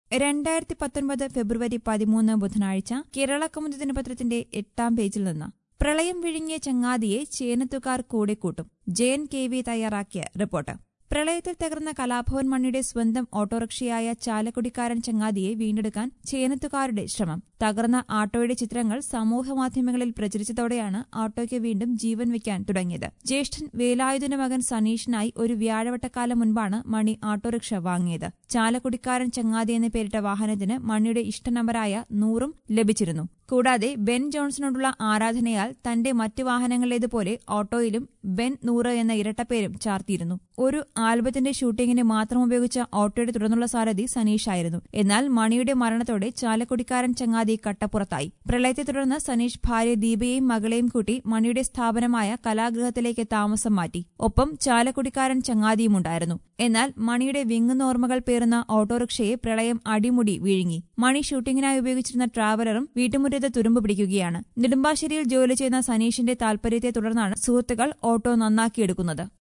രണ്ടായിരത്തി പത്തൊൻപത് ഫെബ്രുവരി പതിമൂന്ന് ബുധനാഴ്ച കേരള കൗമുദി ദിനപത്രത്തിന്റെ എട്ടാം പേജിൽ നിന്ന് പ്രളയം വിഴുങ്ങിയ ചങ്ങാതിയെ ചേനത്തുകാർ കൂടെ കൂട്ടും ജയൻ കെ വി തയ്യാറാക്കിയ റിപ്പോർട്ട് പ്രളയത്തിൽ തകർന്ന കലാഭവൻ മണിയുടെ സ്വന്തം ഓട്ടോറിക്ഷയായ ചാലക്കുടിക്കാരൻ ചങ്ങാതിയെ വീണ്ടെടുക്കാൻ ചേനത്തുകാരുടെ ശ്രമം തകർന്ന ആട്ടോയുടെ ചിത്രങ്ങൾ സമൂഹമാധ്യമങ്ങളിൽ പ്രചരിച്ചതോടെയാണ് ആട്ടോയ്ക്ക് വീണ്ടും ജീവൻ വയ്ക്കാൻ തുടങ്ങിയത് ജ്യേഷ്ഠൻ വേലായുധന്റെ മകൻ സനീഷിനായി ഒരു വ്യാഴവട്ടക്കാലം മുൻപാണ് മണി ഓട്ടോറിക്ഷ വാങ്ങിയത് ചാലക്കുടിക്കാരൻ ചങ്ങാതി എന്ന് പേരിട്ട വാഹനത്തിന് മണിയുടെ ഇഷ്ട നമ്പറായ നൂറും ലഭിച്ചിരുന്നു കൂടാതെ ബെൻ ജോൺസണോടുള്ള ആരാധനയാൽ തന്റെ മറ്റ് വാഹനങ്ങളിലേതുപോലെ ഓട്ടോയിലും ബെൻ നൂറ് എന്ന ഇരട്ടപ്പേരും ചാർത്തിയിരുന്നു ഒരു ആൽബത്തിന്റെ ഷൂട്ടിങ്ങിന് മാത്രം ഉപയോഗിച്ച ഓട്ടോയുടെ തുടർന്നുള്ള സാരഥി സനീഷായിരുന്നു എന്നാൽ മണിയുടെ മരണത്തോടെ ചാലക്കുടിക്കാരൻ ചങ്ങാതി കട്ടപ്പുറത്തായി പ്രളയത്തെ തുടർന്ന് സനീഷ് ഭാര്യ ദീപയെയും മകളെയും കൂട്ടി മണിയുടെ സ്ഥാപനമായ കലാഗൃഹത്തിലേക്ക് താമസം മാറ്റി ഒപ്പം ചാലക്കുടിക്കാരൻ ചങ്ങാതിയുമുണ്ടായിരുന്നു എന്നാൽ മണിയുടെ വിങ്ങുന്ന ഓർമ്മകൾ പേറുന്ന ഓട്ടോറിക്ഷയെ പ്രളയം അടിമുടി വിഴുങ്ങി മണി ഷൂട്ടിങ്ങിനായി ഉപയോഗിച്ചിരുന്ന ട്രാവലറും വീട്ടുമുറ്റത്ത് തുരുമ്പ് പിടിക്കുകയാണ് നെടുമ്പാശ്ശേരിയിൽ ജോലി ചെയ്യുന്ന സനീഷിന്റെ താൽപര്യത്തെ തുടർന്നാണ് സുഹൃത്തുക്കൾ ഓട്ടോ നന്നാക്കിയെടുക്കുന്നത്